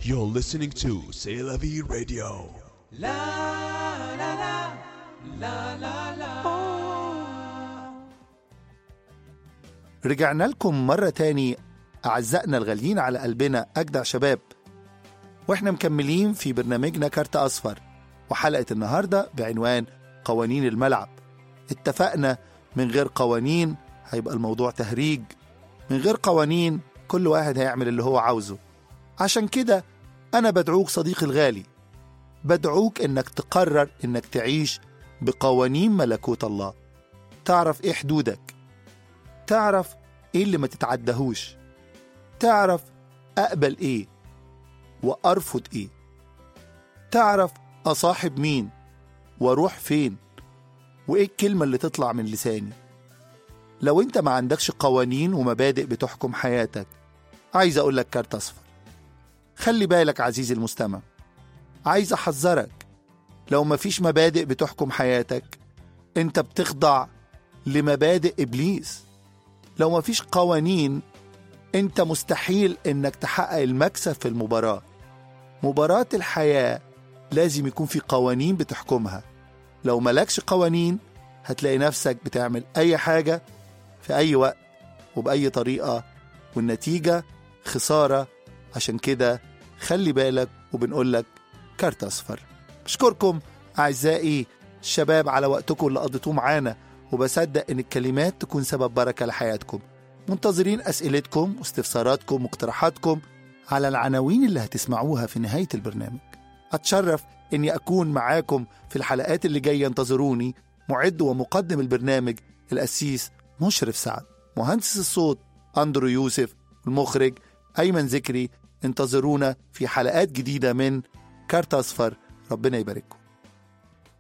You're listening to C'est la vie radio. رجعنا لكم مرة تاني أعزائنا الغاليين على قلبنا أجدع شباب وإحنا مكملين في برنامجنا كارت أصفر وحلقة النهاردة بعنوان قوانين الملعب اتفقنا من غير قوانين هيبقى الموضوع تهريج من غير قوانين كل واحد هيعمل اللي هو عاوزه عشان كده أنا بدعوك صديقي الغالي بدعوك إنك تقرر إنك تعيش بقوانين ملكوت الله تعرف إيه حدودك تعرف إيه اللي ما تتعدهوش تعرف أقبل إيه وأرفض إيه تعرف أصاحب مين وأروح فين وإيه الكلمة اللي تطلع من لساني لو أنت ما عندكش قوانين ومبادئ بتحكم حياتك عايز أقول لك كارت أصفر خلي بالك عزيزي المستمع عايز أحذرك لو مفيش مبادئ بتحكم حياتك أنت بتخضع لمبادئ إبليس لو مفيش قوانين أنت مستحيل إنك تحقق المكسب في المباراة مباراة الحياة لازم يكون في قوانين بتحكمها لو ملكش قوانين هتلاقي نفسك بتعمل أي حاجة في أي وقت وبأي طريقة والنتيجة خسارة عشان كده خلي بالك وبنقول لك كارت أصفر بشكركم أعزائي الشباب على وقتكم اللي قضيتوه معانا وبصدق إن الكلمات تكون سبب بركة لحياتكم منتظرين أسئلتكم واستفساراتكم واقتراحاتكم على العناوين اللي هتسمعوها في نهاية البرنامج أتشرف إني أكون معاكم في الحلقات اللي جاية انتظروني معد ومقدم البرنامج الأسيس مشرف سعد مهندس الصوت أندرو يوسف المخرج أيمن ذكري انتظرونا في حلقات جديدة من كارت أصفر ربنا يبارككم